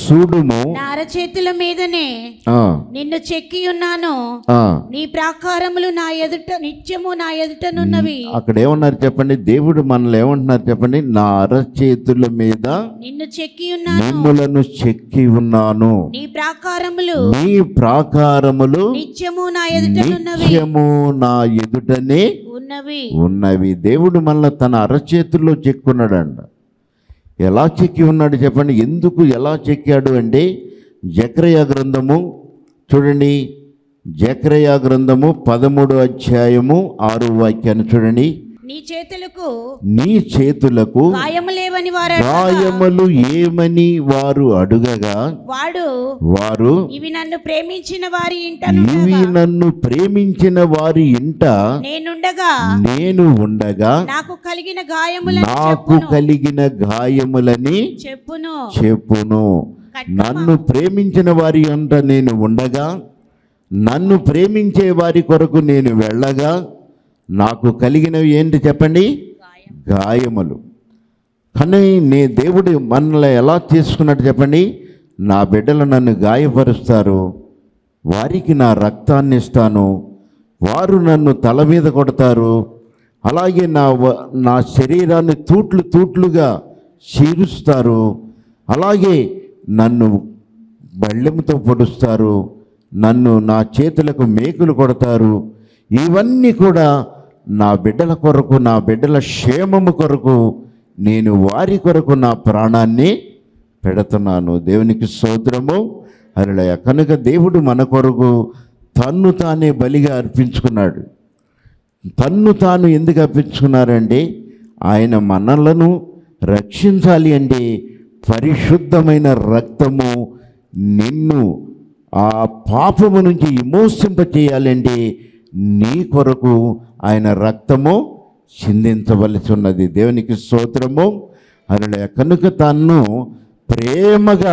చూడుము నా అరచేతుల మీదనే ఆ, నిన్ను చెక్కి ఉన్నాను ఆ. నీ ప్రాకారములు నా ఎదుట నిత్యము నా ఎదుటనున్నవి అక్కడ ఏమన్నారు చెప్పండి దేవుడు మనల్ని ఏమంటున్నారు చెప్పండి నా అరచేతుల మీద నిన్ను చెక్కి ఉన్నాను మిమ్ములను చెక్కి ఉన్నాను నీ ప్రాకారములు నీ ప్రాకారములు నిత్యము నా ఎదుటనున్నవి నిత్యము నా ఎదుటనే ఉన్నవి ఉన్నవి దేవుడు మనల్ని తన అరచేతుల్లో చెక్కున్నాడంట ఎలా చెక్కి ఉన్నాడు చెప్పండి ఎందుకు ఎలా చెక్కాడు అంటే జక్రయ గ్రంథము చూడండి జక్రయ గ్రంథము పదమూడు అధ్యాయము ఆరు వాక్యాన్ని చూడండి నీ చేతులకు నీ చేతులకు గాయము లేవని వారు గాయములు ఏమని వారు అడుగగా వాడు వారు ఇవి నన్ను ప్రేమించిన వారి ఇంట ఇవి నన్ను ప్రేమించిన వారి ఇంట నేనుండగా నేను ఉండగా నాకు కలిగిన గాయములను నాకు కలిగిన గాయములని చెప్పును చెప్పును నన్ను ప్రేమించిన వారి అంట నేను ఉండగా నన్ను ప్రేమించే వారి కొరకు నేను వెళ్ళగా నాకు కలిగినవి ఏంటి చెప్పండి గాయములు కానీ నే దేవుడు మనల్ని ఎలా తీసుకున్నట్టు చెప్పండి నా బిడ్డలు నన్ను గాయపరుస్తారు వారికి నా రక్తాన్ని ఇస్తాను వారు నన్ను తల మీద కొడతారు అలాగే నా వ- నా శరీరాన్ని తూట్లు తూట్లుగా చీరుస్తారు అలాగే నన్ను బళ్ళెంతో పొడుస్తారు నన్ను నా చేతులకు మేకులు కొడతారు ఇవన్నీ కూడా నా బిడ్డల కొరకు నా బిడ్డల క్షేమము కొరకు నేను వారి కొరకు నా ప్రాణాన్ని పెడుతున్నాను దేవునికి స్తోత్రము అరళయ కనుక దేవుడు మన కొరకు తన్ను తానే బలిగా అర్పించుకున్నాడు తన్ను తాను ఎందుకు అర్పించుకున్నారంటే ఆయన మనలను రక్షించాలి అంటే పరిశుద్ధమైన రక్తము నిన్ను ఆ పాపము నుంచి విమోచింప చేయాలంటే నీ కొరకు ఆయన రక్తము చిందించవలసి ఉన్నది దేవునికి స్తోత్రము అలా కనుక తన్ను ప్రేమగా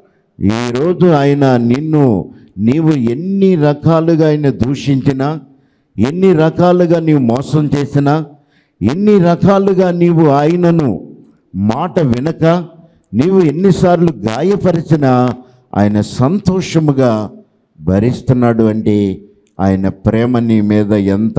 ఈరోజు ఆయన నిన్ను నీవు ఎన్ని రకాలుగా ఆయన దూషించినా ఎన్ని రకాలుగా నీవు మోసం చేసినా ఎన్ని రకాలుగా నీవు ఆయనను మాట వినక నీవు ఎన్నిసార్లు గాయపరిచినా ఆయన సంతోషముగా భరిస్తున్నాడు అంటే ఆయన ప్రేమ నీ మీద ఎంత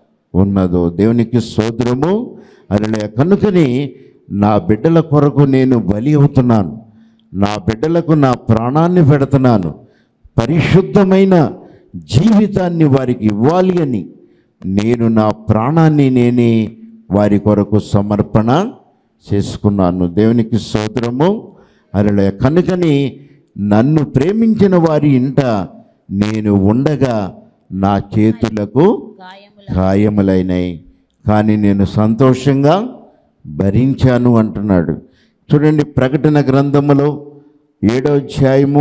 ఉన్నదో దేవునికి సోదరము అలా కనుకని నా బిడ్డల కొరకు నేను బలి అవుతున్నాను నా బిడ్డలకు నా ప్రాణాన్ని పెడుతున్నాను పరిశుద్ధమైన జీవితాన్ని వారికి ఇవ్వాలి అని నేను నా ప్రాణాన్ని నేనే వారి కొరకు సమర్పణ చేసుకున్నాను దేవునికి సోదరము అలా కనుకని నన్ను ప్రేమించిన వారి ఇంట నేను ఉండగా నా చేతులకు గాయములు గాయములైనాయి కానీ నేను సంతోషంగా భరించాను అంటున్నాడు చూడండి ప్రకటన గ్రంథములో ఏడో అధ్యాయము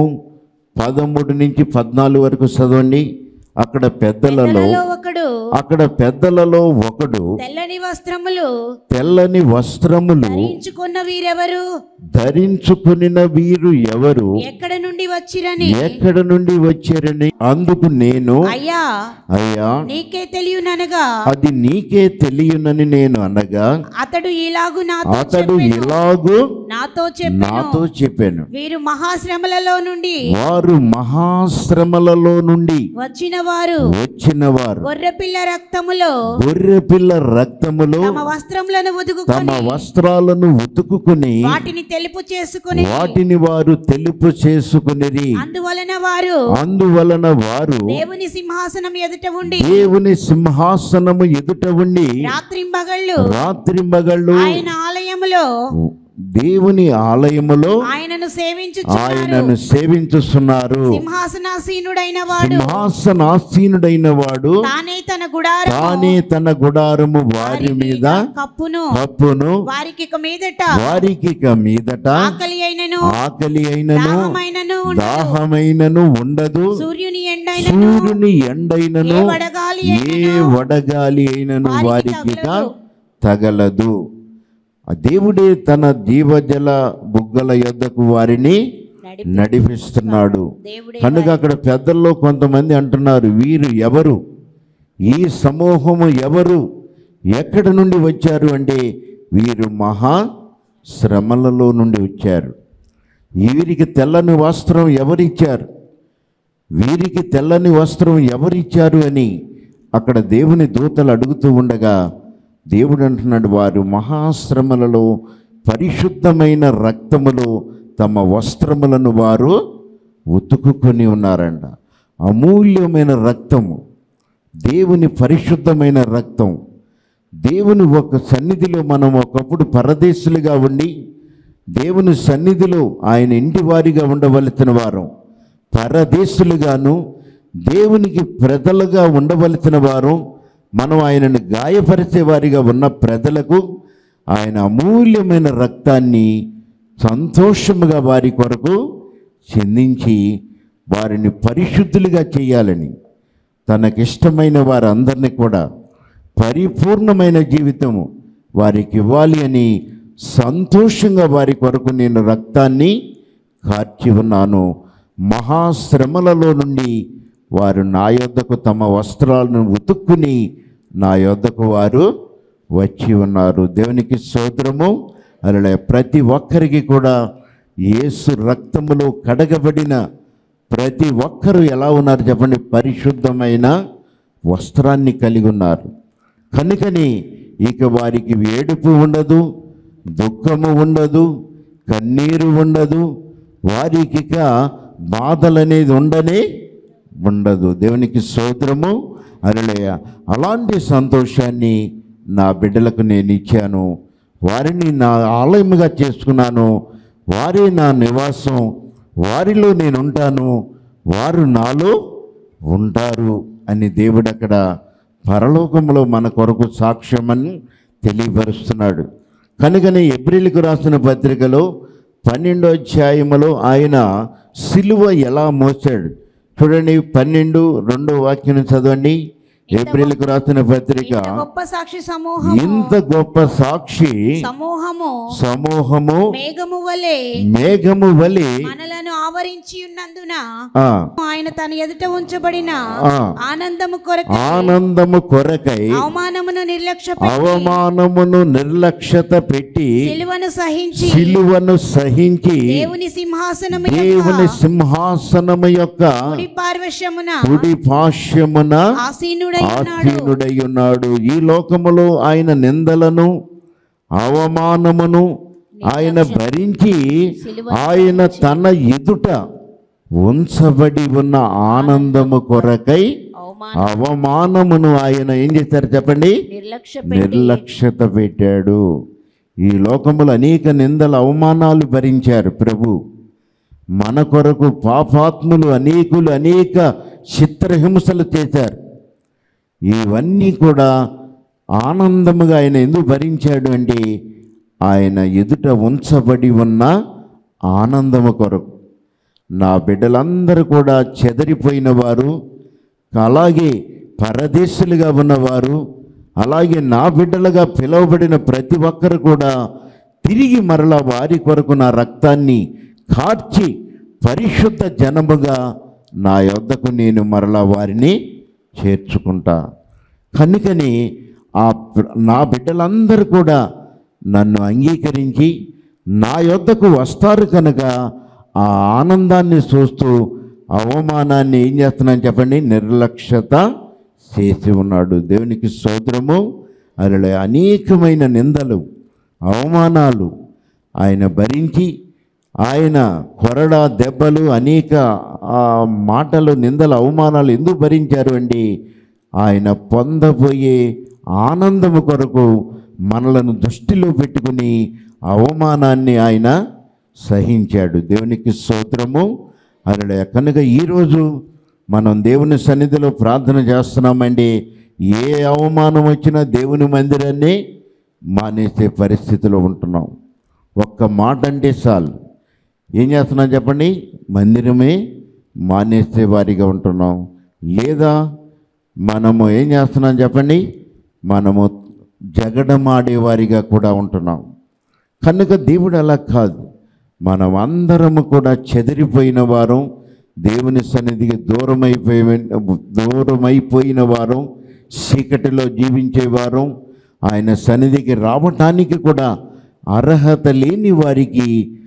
పదమూడు నుంచి పద్నాలుగు వరకు చదవండి అక్కడ పెద్దలలో పెద్దలలో ఒకడు అక్కడ పెద్దలలో ఒకడు తెల్లని వస్త్రములు తెల్లని వస్త్రములు ధరించుకున్న వీరెవరు ధరించుకునిన వీరు ఎవరు ఎక్కడ నుండి వచ్చిరని ఎక్కడ నుండి వచ్చారని అందుకు నేను అయ్యా అయ్యా నీకే తెలియననగా అది నీకే తెలియనని నేను అనగా అతడు ఇలాగు నాతో అతడు చెప్పెను. ఎలాగూ నాతో చెప్పెను నాతో చెప్పాను వీరు మహాశ్రమలలో నుండి వారు మహాశ్రమలలో నుండి వచ్చిన వారు వచ్చిన వారు గొర్రెపిల్ల రక్తములో గొర్రె పిల్ల రక్తములో తమ వస్త్రములను తమ ఉదుకుకొని వస్త్రాలను ఉతుకుని వాటిని తెలుపు చేసుకుని వాటిని వారు తెలుపు చేసుకునిరి అందువలన వారు అందువలన వారు దేవుని సింహాసనం ఎదుట ఉండి దేవుని సింహాసనము ఎదుట ఉండి రాత్రింబగళ్ళు రాత్రింబగళ్ళు ఆయన ఆలయములో దేవుని ఆలయములో ఆయనను సేవించు ఆయనను సేవించుస్తున్నారు సింహాసనాసీనుడైన వాడు సింహాసనాసీనుడైన వాడు తానే తన గుడారము తానే తన గుడారము వారి మీద కప్పును కప్పును వారికి ఇక మీదట వారికి ఇక మీదట ఆకలి అయినను ఆకలి అయినను దాహమైనను ఉండదు. దాహమైనను ఉండదు సూర్యుని ఎండైనను సూర్యుని ఎండైనను ఏ వడగాలి ఏ వడగాలి అయినను వారికి వారికి తగలదు. తగలదు ఆ దేవుడే తన జీవజల బుగ్గల యొద్దకు వారిని నడిపి నడిపిస్తున్నాడు దేవుడే కనుక అక్కడ పెద్దల్లో కొంతమంది అంటున్నారు వీరు ఎవరు ఈ సమూహము ఎవరు ఎక్కడి నుండి వచ్చారు అంటే వీరు మహా శ్రమలలో నుండి వచ్చారు వీరికి తెల్లని వస్త్రం ఎవరిచ్చారు వీరికి తెల్లని వస్త్రం ఎవరిచ్చారు అని అక్కడ దేవుని దూతలు అడుగుతూ ఉండగా దేవుడు అంటున్నాడు వారు మహాశ్రమలలో పరిశుద్ధమైన రక్తములో తమ వస్త్రములను వారు ఉతుకుకొని ఉన్నారంట అమూల్యమైన రక్తము దేవుని పరిశుద్ధమైన రక్తం దేవుని ఒక సన్నిధిలో మనం ఒకప్పుడు పరదేశులుగా ఉండి దేవుని సన్నిధిలో ఆయన ఇంటి వారిగా ఉండవలసిన వారం పరదేశులుగాను దేవునికి ప్రజలుగా ఉండవలసిన వారు మనం ఆయనను గాయపరిచే వారిగా ఉన్న ప్రజలకు ఆయన అమూల్యమైన రక్తాన్ని సంతోషముగా వారి కొరకు చెందించి వారిని పరిశుద్ధులుగా చేయాలని తనకిష్టమైన వారందరినీ కూడా పరిపూర్ణమైన జీవితము వారికి ఇవ్వాలి అని సంతోషంగా వారి కొరకు నేను రక్తాన్ని కార్చి ఉన్నాను మహాశ్రమలలో నుండి వారు నా యొద్దకు తమ వస్త్రాలను ఉతుక్కుని నా యొద్దకు వారు వచ్చి ఉన్నారు దేవునికి సోదరము అలా ప్రతి ఒక్కరికి కూడా యేసు రక్తములో కడగబడిన ప్రతి ఒక్కరూ ఎలా ఉన్నారు చెప్పండి పరిశుద్ధమైన వస్త్రాన్ని కలిగి ఉన్నారు కనుకని ఇక వారికి ఏడుపు ఉండదు దుఃఖము ఉండదు కన్నీరు ఉండదు వారికి ఇక బాధలనేది ఉండనే ఉండదు దేవునికి స్తోత్రము అరలయ అలాంటి సంతోషాన్ని నా బిడ్డలకు నేను ఇచ్చాను వారిని నా ఆలయముగా చేసుకున్నాను వారే నా నివాసం వారిలో నేను ఉంటాను వారు నాలో ఉంటారు అని దేవుడు అక్కడ పరలోకంలో మన కొరకు సాక్ష్యమని తెలియపరుస్తున్నాడు కనుకనే ఎబ్రిల్కు రాసిన పత్రికలో పన్నెండో అధ్యాయములో ఆయన సిలువ ఎలా మోసాడు చూడండి పన్నెండు రెండో వాక్యం చదవండి ఏప్రిల్కు రాసిన పత్రిక ఇంత గొప్ప సాక్షి సమూహము ఇంత గొప్ప సాక్షి సమూహము సమూహము మేఘము వలె మేఘము వలి మనలను ఆవరించి ఉన్నందున ఆ, ఆయన తన ఎదుట ఉంచబడిన ఆ. ఆనందము కొరకు ఆనందము కొరకై అవమానమును నిర్లక్ష్య అవమానమును నిర్లక్ష్యత పెట్టి సిలువను సహించి సిలువను సహించి దేవుని సింహాసనము దేవుని సింహాసనము యొక్క కుడి పార్వశ్యమున కుడి భాష్యమున ఆసీనుడై ఉన్నాడు ఆసీనుడై ఉన్నాడు ఈ లోకములో ఆయన నిందలను అవమానమును ఆయన భరించి ఆయన తన ఎదుట ఉంచబడి ఉన్న ఆనందము కొరకై అవమాన అవమానమును ఆయన ఏం చేశారు చెప్పండి నిర్లక్ష్య నిర్లక్ష్యత పెట్టాడు ఈ లోకములు అనేక నిందల అవమానాలు భరించారు ప్రభు మన కొరకు పాపాత్ములు అనేకులు అనేక చిత్రహింసలు చేశారు ఇవన్నీ కూడా ఆనందముగా ఆయన ఎందుకు భరించాడు అంటే ఆయన ఎదుట ఉంచబడి ఉన్న ఆనందము కొరకు నా బిడ్డలందరూ కూడా చెదరిపోయిన వారు అలాగే పరదేశులుగా ఉన్నవారు అలాగే నా బిడ్డలుగా పిలువబడిన ప్రతి ఒక్కరు కూడా తిరిగి మరలా వారి కొరకు నా రక్తాన్ని కార్చి పరిశుద్ధ జనముగా నా యొద్దకు నేను మరలా వారిని చేర్చుకుంటా కనుకని ఆ ప్ర- నా బిడ్డలందరూ కూడా నన్ను అంగీకరించి నా యొద్దకు వస్తారు కనుక ఆ ఆనందాన్ని చూస్తూ అవమానాన్ని ఏం చేస్తున్నాను చెప్పండి నిర్లక్ష్యత చేసి ఉన్నాడు దేవునికి స్తోత్రము అలా అనేకమైన నిందలు అవమానాలు ఆయన భరించి ఆయన కొరడా దెబ్బలు అనేక ఆ, మాటలు నిందలు అవమానాలు ఎందుకు భరించారు అండి ఆయన పొందబోయే ఆనందము కొరకు మనలను దృష్టిలో పెట్టుకుని అవమానాన్ని ఆయన సహించాడు దేవునికి స్తోత్రము అలా కనుక ఈరోజు మనం దేవుని సన్నిధిలో ప్రార్థన చేస్తున్నామండి ఏ అవమానం వచ్చినా దేవుని మందిరాన్ని మానేసే పరిస్థితిలో ఉంటున్నాం ఒక్క మాట అంటే చాలు ఏం చేస్తున్నాం చెప్పండి మందిరమే మానేసే వారిగా ఉంటున్నాం లేదా మనము ఏం చేస్తున్నాం చెప్పండి మనము జగడమాడేవారిగా కూడా ఉంటున్నాం కనుక దేవుడు అలా కాదు మనం అందరము కూడా చెదిరిపోయిన వారం దేవుని సన్నిధికి దూరమైపోయి దూరమైపోయిన వారం చీకటిలో జీవించేవారు ఆయన సన్నిధికి రావటానికి కూడా అర్హత లేని వారికి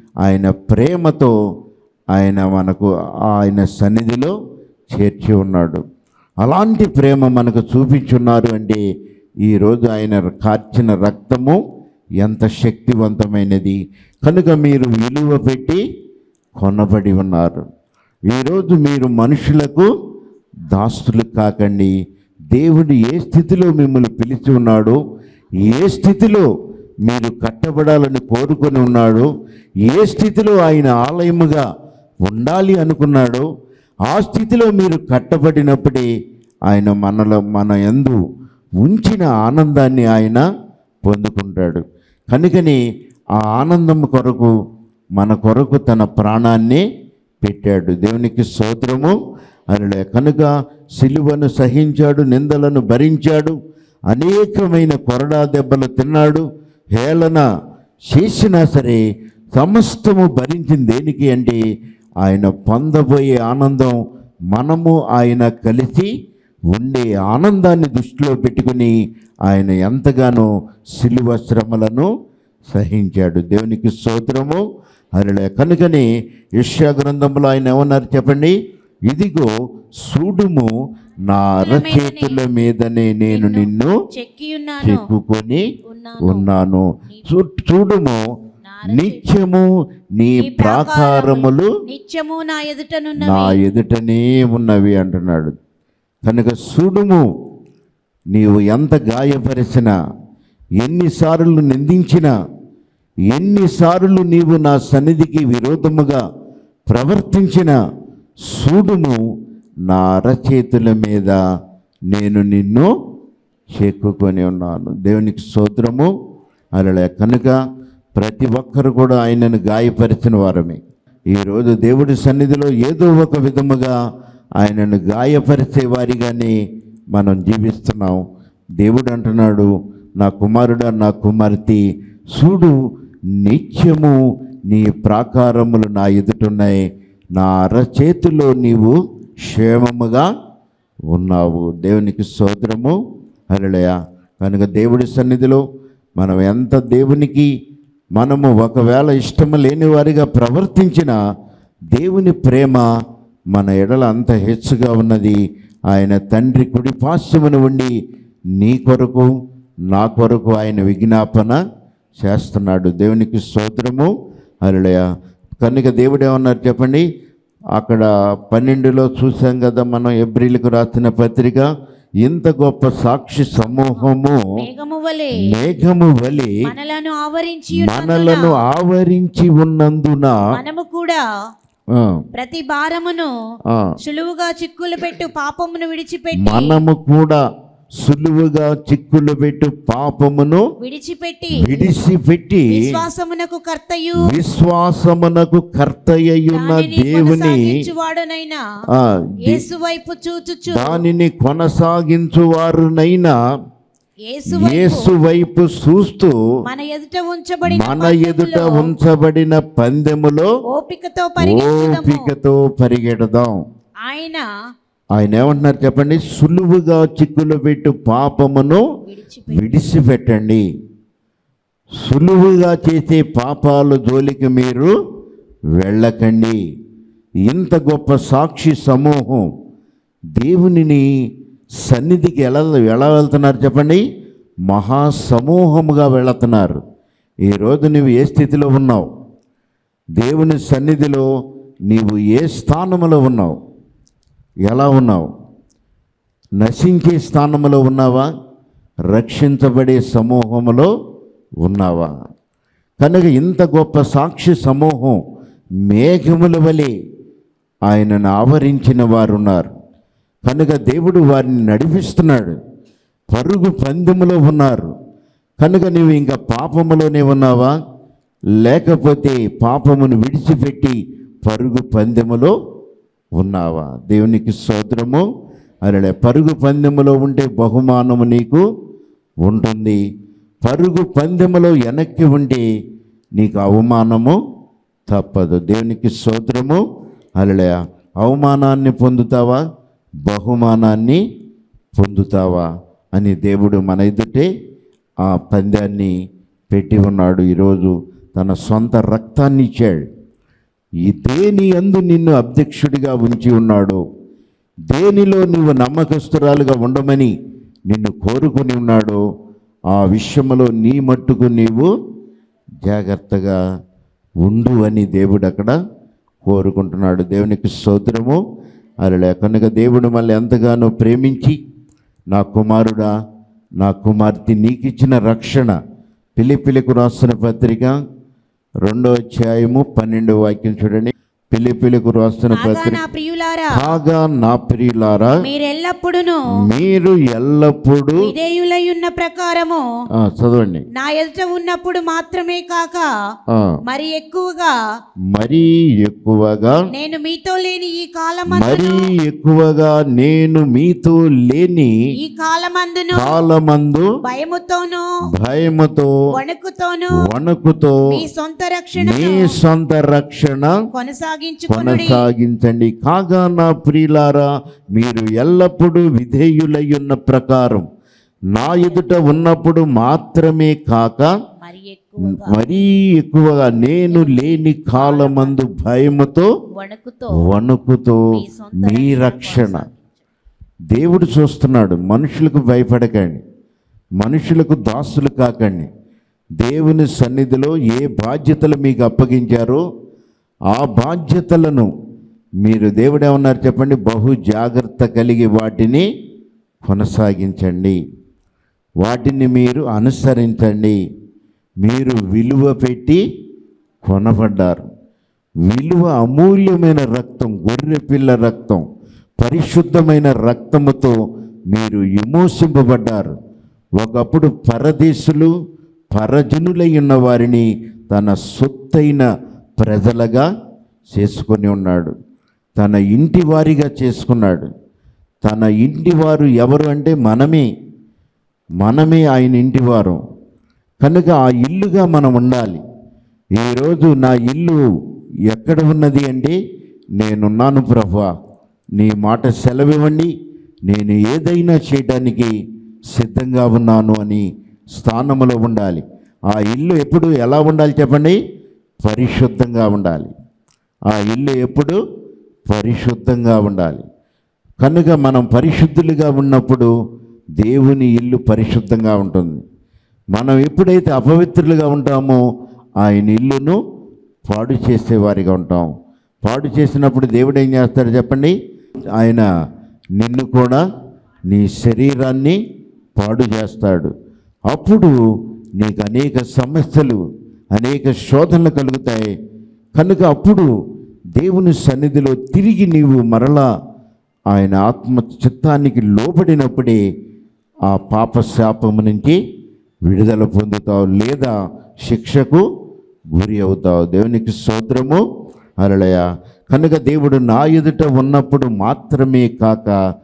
ఆయన ప్రేమతో ఆయన మనకు ఆయన సన్నిధిలో చేర్చి ఉన్నాడు అలాంటి ప్రేమ మనకు చూపించున్నారు అంటే ఈరోజు ఆయన కార్చిన రక్తము ఎంత శక్తివంతమైనది కనుక మీరు విలువ పెట్టి కొనబడి ఉన్నారు ఈరోజు మీరు మనుషులకు దాస్తులు కాకండి దేవుడు ఏ స్థితిలో మిమ్మల్ని పిలిచి ఉన్నాడో ఏ స్థితిలో మీరు కట్టబడాలని కోరుకొని ఉన్నాడో ఏ స్థితిలో ఆయన ఆలయముగా ఉండాలి అనుకున్నాడో ఆ స్థితిలో మీరు కట్టబడినప్పుడే ఆయన మనలో మన యందు ఉంచిన ఆనందాన్ని ఆయన పొందుకుంటాడు కనుకని ఆ ఆనందం కొరకు మన కొరకు తన ప్రాణాన్ని పెట్టాడు దేవునికి స్తోత్రము అరలే కనుక సిలువను సహించాడు నిందలను భరించాడు అనేకమైన కొరడా దెబ్బలు తిన్నాడు హేళన చేసినా సరే సమస్తము భరించింది దేనికి అంటే ఆయన పొందబోయే ఆనందం మనము ఆయన కలిసి ఉండే ఆనందాన్ని దృష్టిలో పెట్టుకుని ఆయన ఎంతగానో సిలువ శ్రమలను సహించాడు దేవునికి స్తోత్రము అరలే కనుకని యెషయా గ్రంథంలో ఆయన ఏమన్నారు చెప్పండి ఇదిగో సూడుము నా అరచేతుల మీదనే నేను నిన్ను చెక్కి ఉన్నాను చెక్కుకొని ఉన్నాను ఉన్నాను చూ- చూడుము నిత్యము నీ ప్రాకారములు నిత్యము నా నా ఎదుటనున్నవి ఎదుటనే ఉన్నవి అంటున్నాడు కనుక చూడుము నీవు ఎంత గాయపరిచినా ఎన్నిసార్లు నిందించినా ఎన్నిసార్లు నీవు నా సన్నిధికి విరోధముగా ప్రవర్తించిన చూడుము నా అరచేతుల మీద నేను నిన్ను చెక్కుకొని ఉన్నాను దేవునికి స్తోత్రము అలా కనుక ప్రతి ఒక్కరు కూడా ఆయనను గాయపరిచిన వారమే ఈరోజు దేవుడి సన్నిధిలో ఏదో ఒక విధముగా ఆయనను గాయపరిచే వారిగానే మనం జీవిస్తున్నాం దేవుడు అంటున్నాడు నా కుమారుడా నా కుమార్తె చూడు నిత్యము నీ ప్రాకారములు నా ఎదుటున్నాయి నా అరచేతిలో నీవు క్షేమముగా ఉన్నావు దేవునికి స్తోత్రము హల్లెలూయా కనుక దేవుడి సన్నిధిలో మనం ఎంత దేవునికి మనము ఒకవేళ ఇష్టము లేని వారిగా ప్రవర్తించిన దేవుని ప్రేమ మన ఎడల అంత హెచ్చుగా ఉన్నది ఆయన తండ్రి కుడి పాశ్యమును ఉండి నీ కొరకు నా కొరకు ఆయన విజ్ఞాపన చేస్తున్నాడు దేవునికి స్తోత్రము హల్లెలూయా కనుక దేవుడు ఏమన్నారు చెప్పండి అక్కడ పన్నెండులో చూసాం కదా మనం ఎబ్రిల్కు రాసిన పత్రిక ఇంత గొప్ప సాక్షి సమూహము మేఘము వలె మేఘము వలె మనలను ఆవరించి ఉన్నందున మనలను ఆవరించి ఉన్నందున మనము కూడా ఆ, ప్రతి భారమును ఆ, సులువుగా చిక్కులు పెట్టు పాపమును విడిచిపెట్టి మనము కూడా సులువుగా చిక్కులు పెట్టు పాపమును విడిచిపెట్టి విడిసిపెట్టి విశ్వాసమునకు కర్తయు విశ్వాసమునకు కర్తయ్యున్న దానిని దేవుని కొనసాగించువాడునైనా ఆ, యేసు వైపు చూచుచు దానిని కొనసాగించువారునైనా యేసు యేసు వైపు చూస్తూ మన ఎదుట ఉంచబడిన మన ఎదుట పందెములో ఉంచబడిన పందెములో ఓపికతో పరిగెత్తుదము ఓపికతో పరిగెడదాం ఆయన ఆయన ఏమంటున్నారు చెప్పండి సులువుగా చిక్కులు పెట్టు పాపమును విడిచిపెట్టి విడిచిపెట్టండి సులువుగా చేసే పాపాలు జోలికి మీరు వెళ్ళకండి ఇంత గొప్ప సాక్షి సమూహం దేవునిని సన్నిధికి ఎలా ఎలా వెళ్తున్నారు చెప్పండి మహాసమూహముగా వెళుతున్నారు ఈరోజు నువ్వు ఏ స్థితిలో ఉన్నావు దేవుని సన్నిధిలో నీవు ఏ స్థానంలో ఉన్నావు ఎలా ఉన్నావు నశించే స్థానంలో ఉన్నావా రక్షించబడే సమూహములో ఉన్నావా కనుక ఇంత గొప్ప సాక్షి సమూహం మేఘముల వలె ఆయనను ఆవరించిన వారు ఉన్నారు కనుక దేవుడు వారిని నడిపిస్తున్నాడు పరుగు పందెములో ఉన్నారు కనుక నీవు ఇంకా పాపములోనే ఉన్నావా లేకపోతే పాపమును విడిచిపెట్టి పరుగు పందెములో ఉన్నావా దేవునికి స్తోత్రము అరడే పరుగు పందెములో ఉంటే బహుమానము నీకు ఉంటుంది పరుగు పందెములో వెనక్కి ఉంటే నీకు అవమానము తప్పదు దేవునికి స్తోత్రము అలడే అవమానాన్ని పొందుతావా బహుమానాన్ని పొందుతావా అని దేవుడు మన ఎదుటే ఆ పందాన్ని పెట్టి ఉన్నాడు ఈరోజు తన సొంత రక్తాన్ని ఇచ్చాడు ఈ దేని అందు నిన్ను అధ్యక్షుడిగా ఉంచి ఉన్నాడో దేనిలో నువ్వు నమ్మకస్తురాలుగా ఉండమని నిన్ను కోరుకుని ఉన్నాడో ఆ విషయంలో నీ మట్టుకు నీవు జాగ్రత్తగా ఉండు అని దేవుడు అక్కడ కోరుకుంటున్నాడు దేవునికి స్తోత్రము అలా కనుక దేవుడు మళ్ళీ ఎంతగానో ప్రేమించి నా కుమారుడా నా కుమార్తె నీకిచ్చిన రక్షణ పిలిపిలికు రాసిన పత్రిక రెండో అధ్యాయము పన్నెండో వాక్యం చూడండి పిలిపిలికు రాసిన కాగా పత్రిక నా ప్రియులారా కాగా నా ప్రియులారా మీరెల్లప్పుడును మీరు ఎల్లప్పుడూ విధేయులై ఉన్న ప్రకారము ఆ, చదవండి నా ఎదుట ఉన్నప్పుడు మాత్రమే కాక ఆ, మరి ఎక్కువగా మరీ ఎక్కువగా నేను మీతో లేని ఈ మరీ కాలమందును ఎక్కువగా నేను మీతో లేని ఈ కాలమందును కాలమందు భయముతోను భయముతో వణుకుతోను వణుకుతో మీ సొంత రక్షణ మీ సొంత రక్షణ కొనసాగించుకొనుడి కొనసాగించండి కాగా నా ప్రియులారా మీరు ఎల్లప్పుడూ విధేయులై ఉన్న ప్రకారం నా ఎదుట ఉన్నప్పుడు మాత్రమే కాక మరి ఎక్కువగా మరీ ఎక్కువగా నేను లేని కాలమందు భయముతో వణుకుతో వణుకుతో మీ రక్షణ దేవుడు చూస్తున్నాడు మనుషులకు భయపడకండి మనుషులకు దాసులు కాకండి దేవుని సన్నిధిలో ఏ బాధ్యతలు మీకు అప్పగించారో ఆ బాధ్యతలను మీరు దేవుడు ఏమన్నారు చెప్పండి బహు జాగ్రత్త కలిగి వాటిని కొనసాగించండి వాటిని మీరు అనుసరించండి మీరు విలువ పెట్టి కొనబడ్డారు విలువ అమూల్యమైన రక్తం గొర్రె పిల్ల రక్తం పరిశుద్ధమైన రక్తముతో మీరు విమోచింపబడ్డారు ఒకప్పుడు పరదేశులు పరజనులై ఉన్న వారిని తన సొత్తైన ప్రజలుగా చేసుకొని ఉన్నాడు తన ఇంటి వారిగా చేసుకున్నాడు తన ఇంటి వారు ఎవరు అంటే మనమే మనమే ఆయన ఇంటివారు కనుక ఆ ఇల్లుగా మనం ఉండాలి ఈరోజు నా ఇల్లు ఎక్కడ ఉన్నది అంటే నేనున్నాను ప్రభా నీ మాట సెలవివ్వండి నేను ఏదైనా చేయడానికి సిద్ధంగా ఉన్నాను అని స్థానంలో ఉండాలి ఆ ఇల్లు ఎప్పుడు ఎలా ఉండాలి చెప్పండి పరిశుద్ధంగా ఉండాలి ఆ ఇల్లు ఎప్పుడు పరిశుద్ధంగా ఉండాలి కనుక మనం పరిశుద్ధులుగా ఉన్నప్పుడు దేవుని ఇల్లు పరిశుద్ధంగా ఉంటుంది మనం ఎప్పుడైతే అపవిత్రులుగా ఉంటామో ఆయన ఇల్లును పాడు చేసేవారిగా ఉంటాం పాడు చేసినప్పుడు దేవుడు ఏం చేస్తాడు చెప్పండి ఆయన నిన్ను కూడా నీ శరీరాన్ని పాడు చేస్తాడు అప్పుడు నీకు అనేక సమస్యలు అనేక శోధనలు కలుగుతాయి కనుక అప్పుడు దేవుని సన్నిధిలో తిరిగి నీవు మరలా ఆయన ఆత్మ చిత్తానికి లోబడినప్పుడే ఆ పాప శాపము నుంచి విడుదల పొందుతావు లేదా శిక్షకు గురి అవుతావు దేవునికి స్తోత్రము అరళయ కనుక దేవుడు నా ఎదుట ఉన్నప్పుడు మాత్రమే కాక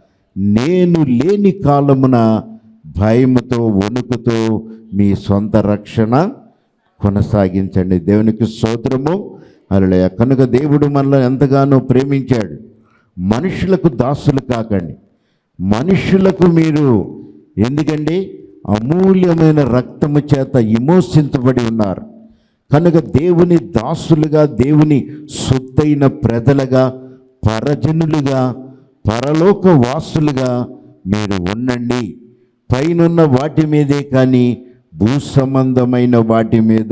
నేను లేని కాలమున భయముతో వణుకుతో మీ సొంత రక్షణ కొనసాగించండి దేవునికి స్తోత్రము అరళయ కనుక దేవుడు మనల్ని ఎంతగానో ప్రేమించాడు మనుషులకు దాసులు కాకండి మనుషులకు మీరు ఎందుకండి అమూల్యమైన రక్తము చేత విమోచించబడి ఉన్నారు కనుక దేవుని దాసులుగా దేవుని సొత్తైన ప్రజలుగా పరజనులుగా పరలోక వాసులుగా మీరు ఉండండి పైనున్న వాటి మీదే కానీ భూ సంబంధమైన వాటి మీద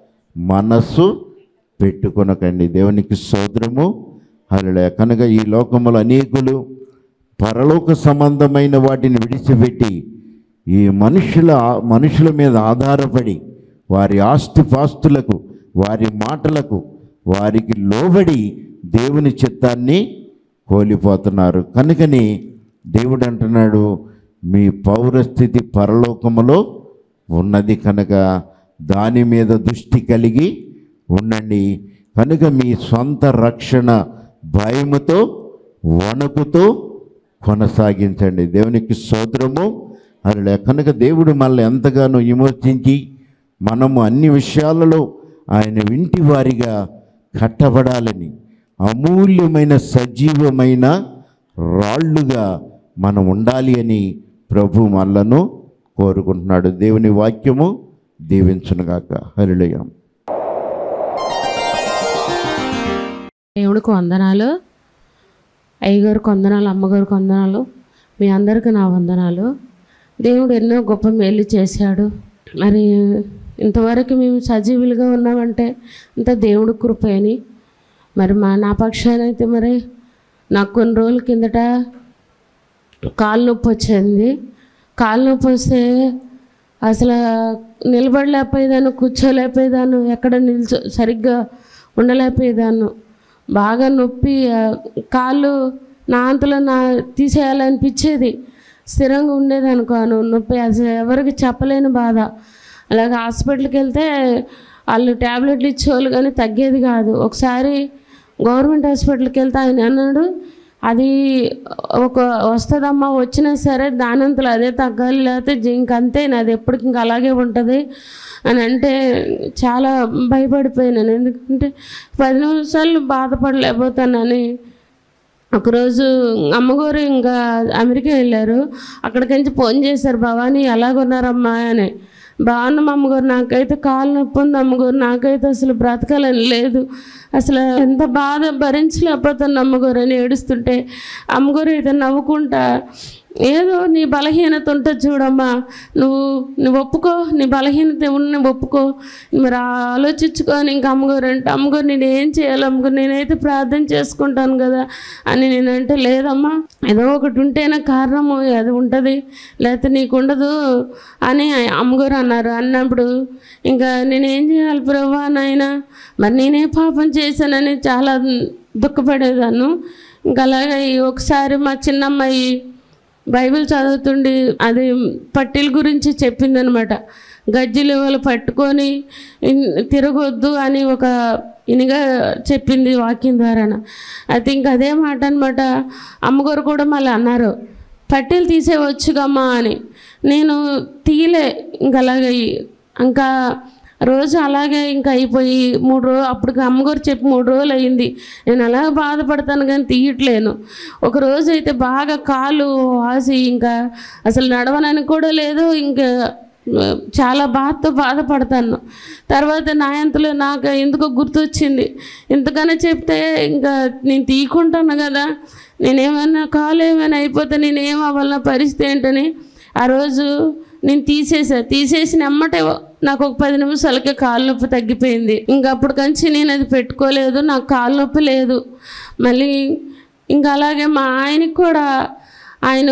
మనస్సు పెట్టుకొనకండి దేవునికి సోదరము హల్లెలూయా కనుక ఈ లోకములో అనేకులు పరలోక సంబంధమైన వాటిని విడిచిపెట్టి ఈ మనుషుల మనుషుల మీద ఆధారపడి వారి ఆస్తిపాస్తులకు వారి మాటలకు వారికి లోబడి దేవుని చిత్తాన్ని కోల్పోతున్నారు కనుకని దేవుడు అంటున్నాడు మీ పౌరస్థితి పరలోకములో ఉన్నది కనుక దాని మీద దృష్టి కలిగి ఉండండి కనుక మీ సొంత రక్షణ భయముతో వణుకుతో కొనసాగించండి దేవునికి స్తోత్రము అలా కనుక దేవుడు మనల్ని ఎంతగానో విమోచించి మనము అన్ని విషయాలలో ఆయన వింటి వారిగా కట్టబడాలని అమూల్యమైన సజీవమైన రాళ్ళుగా మనం ఉండాలి అని ప్రభు మనలను కోరుకుంటున్నాడు దేవుని వాక్యము దీవించునుగాక హరిలయం దేవుడికి వందనాలు అయ్యగారికి వందనాలు అమ్మగారికి వందనాలు మీ అందరికీ నా వందనాలు దేవుడు ఎన్నో గొప్ప మేలు చేశాడు మరి ఇంతవరకు మేము సజీవులుగా ఉన్నామంటే అంత దేవుడి కృపని మరి మా నా పక్షాన అయితే మరి నాకు కొన్ని రోజుల కిందట కాలు నొప్పి వచ్చింది కాలు నొప్పి వస్తే అసలు నిలబడలేకపోయేదాన్ని కూర్చోలేకపోయేదాన్ని ఎక్కడ నిల్చో సరిగ్గా ఉండలేకపోయేదాన్ని బాగా నొప్పి ఆ, కాళ్ళు నా అంతలో నా తీసేయాలనిపించేది స్థిరంగా ఉండేది అనుకోను నొప్పి అసలు ఎవరికి చెప్పలేని బాధ అలాగే హాస్పిటల్కి వెళ్తే వాళ్ళు ట్యాబ్లెట్లు ఇచ్చేవాళ్ళు కానీ తగ్గేది కాదు ఒకసారి గవర్నమెంట్ హాస్పిటల్కి వెళ్తే ఆయన అన్నాడు అది ఒక వస్తుందమ్మా వచ్చినా సరే దానంతలో అదే తగ్గాలి లేకపోతే జీ- ఇంకంతే నాది ఎప్పటికి ఇంకా అలాగే ఉంటుంది అని అంటే చాలా భయపడిపోయినాను ఎందుకంటే పది నిమిషాలు బాధపడలేకపోతానని ఒకరోజు అమ్మగారు ఇంకా అమెరికా వెళ్ళారు అక్కడికించి ఫోన్ చేశారు భవానీ ఎలాగున్నారమ్మా అని బాగున్నాం అమ్మగారు నాకైతే కాలు నొప్పి ఉంది అమ్మగారు నాకైతే అసలు బ్రతకాలని లేదు అసలు ఎంత బాధ భరించలేకపోతాను అమ్మగారు అని ఏడుస్తుంటే అమ్మగారు అయితే నవ్వుకుంటా ఏదో నీ బలహీనత ఉంటుంది చూడమ్మా నువ్వు నువ్వు ఒప్పుకో నీ బలహీనత ఉన్న ఒప్పుకో మరి ఆలోచించుకొని ఇంక అమ్మగారు అంటే అమ్మగారు నేను ఏం చేయాలి అమ్మగారు నేనైతే ప్రార్థన చేసుకుంటాను కదా అని నేనంటే లేదమ్మా ఏదో ఒకటి ఉంటేనే కారణము అది ఉంటుంది లేకపోతే నీకు ఉండదు అని అమ్మగారు అన్నారు అన్నప్పుడు ఇంకా నేనేం చేయాలి ప్రభా నాయన మరి నేనే పాపం చేశానని చాలా దుఃఖపడేదాన్ని ఇంకా అలాగే ఒకసారి మా చిన్నమ్మాయి బైబిల్ చదువుతుండి అది పట్టీల గురించి చెప్పిందనమాట గజ్జలు వాళ్ళు పట్టుకొని ఇన్- తిరగొద్దు అని ఒక ఇనిగా చెప్పింది వాక్యం ద్వారాన అయితే ఇంక అదే మాట అనమాట అమ్మగారు కూడా మళ్ళీ అన్నారు పట్టీలు తీసేవచ్చుగమ్మా అని నేను తీయలే ఇంక అలాగే ఇంకా రోజు అలాగే ఇంకా అయిపోయి మూడు రోజు అప్పుడు అమ్మగారు చెప్పి మూడు రోజులు అయింది నేను అలాగ బాధపడతాను కానీ తీయట్లేను ఒక రోజు అయితే బాగా కాలు వాసి ఇంకా అసలు నడవనని కూడా లేదు ఇంకా ఆ, చాలా బాధతో బాధపడతాను తర్వాత నా అంతలో నాకు ఎందుకో గుర్తొచ్చింది ఎందుకని చెప్తే ఇంకా నేను తీయకుంటాను కదా నేనేమైనా కాలు ఏమైనా అయిపోతే నేనేం అవ్వాలన్న పరిస్థితి ఏంటని ఆ రోజు నేను తీసేసా తీసేసిన అమ్మటే నాకు ఒక పది నిమిషాలకే కాలు నొప్పి తగ్గిపోయింది ఇంకా అప్పుడు కంచి నేను అది పెట్టుకోలేదు నాకు కాలు నొప్పి లేదు మళ్ళీ ఇంకా అలాగే మా ఆయనకి కూడా ఆయన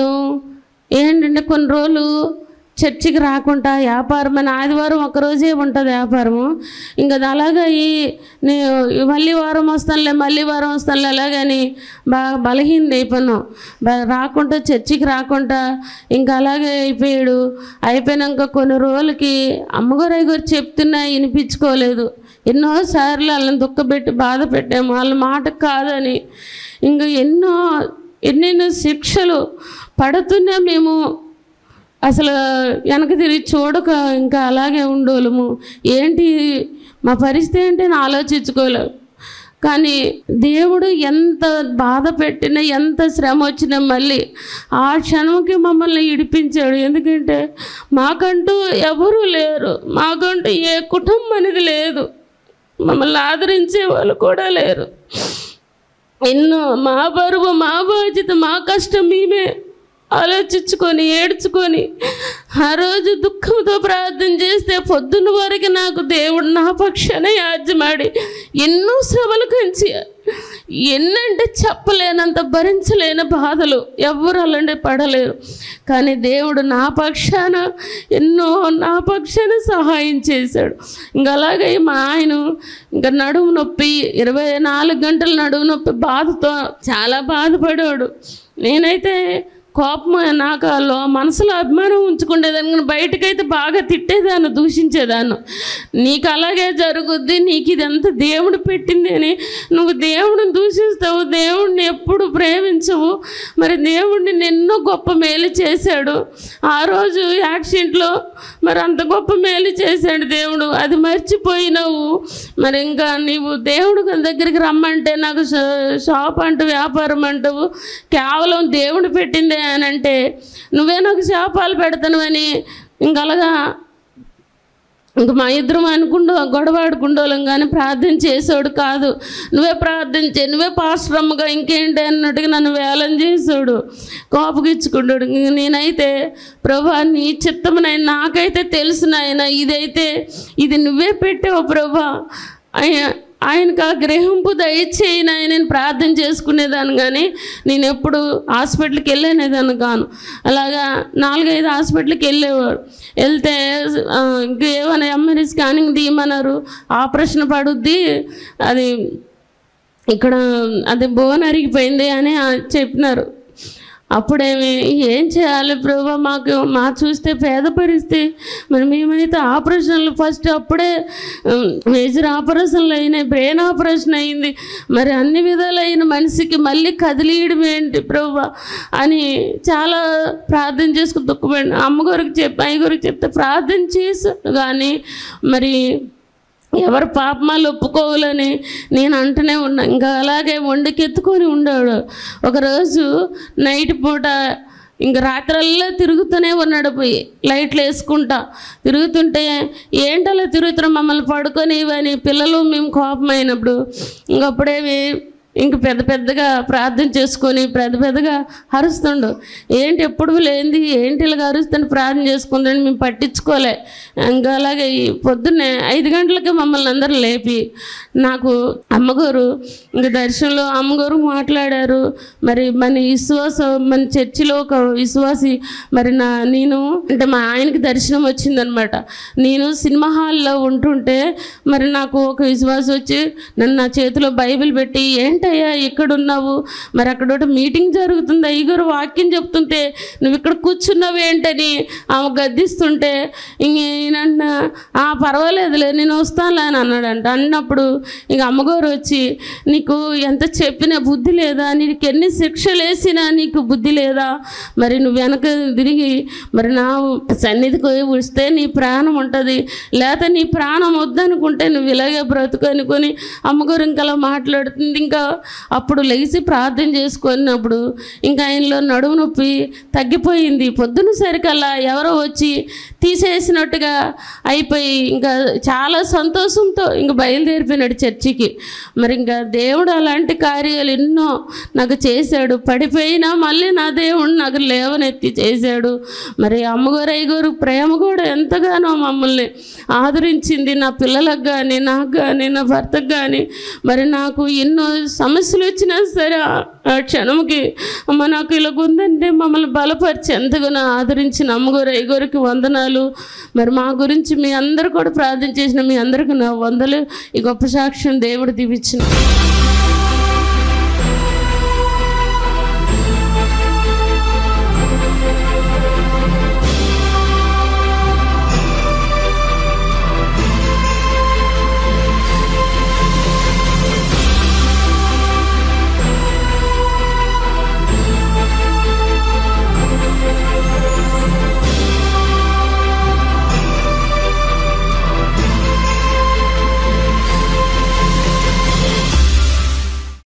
ఏంటంటే కొన్ని రోజులు చర్చికి రాకుండా వ్యాపారం అని ఆదివారం ఒక రోజే ఉంటుంది వ్యాపారము ఇంకా అది అలాగే ఈ నేను మళ్ళీ వారం వస్తానులే మళ్ళీ వారం వస్తానులే అలాగని బాగా బలహీన అయిపోయాను బా- రాకుండా చర్చికి రాకుండా ఇంకా అలాగే అయిపోయాడు అయిపోయినాక కొన్ని రోజులకి అమ్మగారు అయ్యగారు చెప్తున్నా వినిపించుకోలేదు ఎన్నోసార్లు వాళ్ళని దుఃఖపెట్టి బాధ పెట్టాము వాళ్ళ మాట కాదని ఇంకా ఎన్నో ఎన్నెన్నో శిక్షలు పడుతున్నా మేము అసలు వెనక తిరిగి చూడక ఇంకా అలాగే ఉండోలము ఏంటి మా పరిస్థితి ఏంటి అని ఆలోచించుకోలేము కానీ దేవుడు ఎంత బాధ పెట్టినా ఎంత శ్రమ వచ్చినా మళ్ళీ ఆ క్షణంకి మమ్మల్ని ఇడిపించాడు ఎందుకంటే మాకంటూ ఎవరూ లేరు మాకంటూ ఏ కుటుంబం అనేది లేదు మమ్మల్ని ఆదరించే వాళ్ళు కూడా లేరు ఎన్నో మా బరువు మా బాధ్యత మా కష్టం మేమే ఆలోచించుకొని ఏడ్చుకొని ఆ రోజు దుఃఖంతో ప్రార్థన చేస్తే పొద్దున్న వరకు నాకు దేవుడు నా పక్షాన యాజ్యమాడి ఎన్నో శ్రమలు కంచి ఎన్నంటే చెప్పలేనంత భరించలేని బాధలు ఎవ్వరు అలాంటి పడలేరు కానీ దేవుడు నా పక్షాన ఎన్నో నా పక్షాన సహాయం చేశాడు ఇంకా అలాగే మా ఆయన ఇంకా నడుము నొప్పి ఇరవై నాలుగు గంటల నడుము నొప్పి బాధతో చాలా బాధపడాడు నేనైతే కోపం నాకు ఆ లో మనసులో అభిమానం ఉంచుకునేదాన్ని కానీ బయటకైతే బాగా తిట్టేదాన్ని దూషించేదాన్ని నీకు అలాగే జరుగుద్ది నీకు ఇదంతా దేవుడు పెట్టింది అని నువ్వు దేవుడిని దూషిస్తావు దేవుడిని ఎప్పుడు ప్రేమించవు మరి దేవుడిని ఎన్నో గొప్ప మేలు చేశాడు ఆ రోజు యాక్సిడెంట్లో మరి అంత గొప్ప మేలు చేశాడు దేవుడు అది మర్చిపోయినావు మరి ఇంకా నీవు దేవుడు దగ్గరికి రమ్మంటే నాకు షా- షాప్ అంటూ వ్యాపారం అంటావు కేవలం దేవుడు పెట్టిందే అని అంటే నువ్వే నాకు శాపాలు పెడతాను అని ఇంకా అలాగా ఇంక మా ఇద్దరం అనుకుంటూ గొడవ ఆడుకుంటోళ్ళం కానీ ప్రార్థన చేసేవాడు కాదు నువ్వే ప్రార్థన చే నువ్వే పాశ్రమగా ఇంకేంటి అన్నట్టుగా నన్ను వేలం చేసాడు కోపగిచ్చుకుంటాడు ఇంక నేనైతే ప్రభా నీ చిత్తమునైనా నాకైతే తెలుసు నాయన ఇదైతే ఇది నువ్వే పెట్టావు ప్రభా అయ్యా ఆయనకు ఆ గ్రహింపు దయచేయి నాయన నేను ప్రార్థన చేసుకునేదాన్ని కానీ నేను ఎప్పుడు హాస్పిటల్కి వెళ్ళనేదాన్ని కాను అలాగా నాలుగైదు హాస్పిటల్కి వెళ్ళేవాడు వెళ్తే ఆ, ఇంక ఏమైనా ఎంఆర్ఐ స్కానింగ్ తీయమన్నారు ఆపరేషన్ పడుద్ది అది ఇక్కడ అది బోన్ అరిగిపోయింది అని ఆ చెప్పినారు అప్పుడేమి ఏం చేయాలి ప్రభా మాకు మా చూస్తే పేద పరిస్థితి మరి మేమైతే ఆపరేషన్లు ఫస్ట్ అప్పుడే ఉమ్, మేజర్ ఆపరేషన్లు అయినాయి బ్రెయిన్ ఆపరేషన్ అయింది మరి అన్ని విధాలైన మనిషికి మళ్ళీ కదిలీయడం ఏంటి ప్రభా అని చాలా ప్రార్థన చేసుకుని దుఃఖపడి అమ్మగారికి చెప్పి అయ్యగారికి చెప్తే ప్రార్థన చేశాను కానీ మరి ఎవరు పాపమాలు ఒప్పుకోవాలని నేను అంటూనే ఉన్నా ఇంకా అలాగే వండుకెత్తుకొని ఉండాడు ఒకరోజు నైట్ పూట ఇంక రాత్రల్లా తిరుగుతూనే ఉన్నాడు పోయి లైట్లు వేసుకుంటా తిరుగుతుంటే ఏంటలా తిరుగుతున్నాం మమ్మల్ని పడుకొని ఇవని పిల్లలు మేము కోపమైనప్పుడు ఇంకప్పుడేమి ఇంక పెద్ద పెద్దగా ప్రార్థన చేసుకొని పెద్ద పెద్దగా అరుస్తుండు ఏంటి ఎప్పుడు లేనిది ఏంటి ఇలాగ అరుస్తుంటే ప్రార్థన చేసుకుందని మేము పట్టించుకోలే ఇంకా అలాగే ఈ పొద్దున్నే ఐదు గంటలకి మమ్మల్ని అందరూ లేపి నాకు అమ్మగారు ఇంక దర్శనంలో అమ్మగారు మాట్లాడారు మరి మన విశ్వాస మన చర్చిలో ఒక విశ్వాసి మరి నా నేను అంటే మా ఆయనకి దర్శనం వచ్చిందనమాట నేను సినిమా హాల్లో ఉంటుంటే మరి నాకు ఒక విశ్వాసం వచ్చి నన్ను నా చేతిలో బైబిల్ పెట్టి ఏంటయ్యా ఇక్కడ ఉన్నావు మరి అక్కడ ఒకటి మీటింగ్ జరుగుతుంది అయ్యగారు వాక్యం చెప్తుంటే నువ్వు ఇక్కడ కూర్చున్నావు ఏంటని ఆమె గద్దిస్తుంటే ఇంకేనంట ఆ పర్వాలేదులే నేను వస్తానులే అని అన్నాడంట అన్నప్పుడు ఇంక అమ్మగారు వచ్చి నీకు ఎంత చెప్పినా బుద్ధి లేదా నీకు ఎన్ని శిక్షలు వేసినా నీకు బుద్ధి లేదా మరి నువ్వు వెనక తిరిగి మరి నా సన్నిధికి వస్తే నీ ప్రాణం ఉంటుంది లేకపోతే నీ ప్రాణం వద్దనుకుంటే నువ్వు ఇలాగే బ్రతుకు అనుకొని అమ్మగారు ఇంకా అలా మాట్లాడుతుంది ఇంకా అప్పుడు లేచి ప్రార్థన చేసుకున్నప్పుడు ఇంకా ఆయనలో నడుము నొప్పి తగ్గిపోయింది పొద్దున సరికల్లా ఎవరో వచ్చి తీసేసినట్టుగా అయిపోయి ఇంకా చాలా సంతోషంతో ఇంకా బయలుదేరిపోయినాడు చర్చికి మరి ఇంకా దేవుడు అలాంటి కార్యాలు ఎన్నో నాకు చేశాడు పడిపోయినా మళ్ళీ నా దేవుడు నాకు లేవనెత్తి చేశాడు మరి అమ్మగారు అయ్యగారు ప్రేమ కూడా ఎంతగానో మమ్మల్ని ఆదరించింది నా పిల్లలకు కానీ నాకు కానీ నా భర్తకు కానీ మరి నాకు ఎన్నో సమస్యలు వచ్చినా సరే ఆ- ఆ క్షణంకి అమ్మ నాకు ఇలా ఉందంటే మమ్మల్ని బలపరిచి ఎంతగానో ఆదరించిన అమ్మగారు అయ్యగారికి వందనాలు మరి మా గురించి మీ అందరూ కూడా ప్రార్థన చేసిన మీ అందరికీ నా వందలు ఈ గొప్ప సాక్ష్యం దేవుడు దీవించిన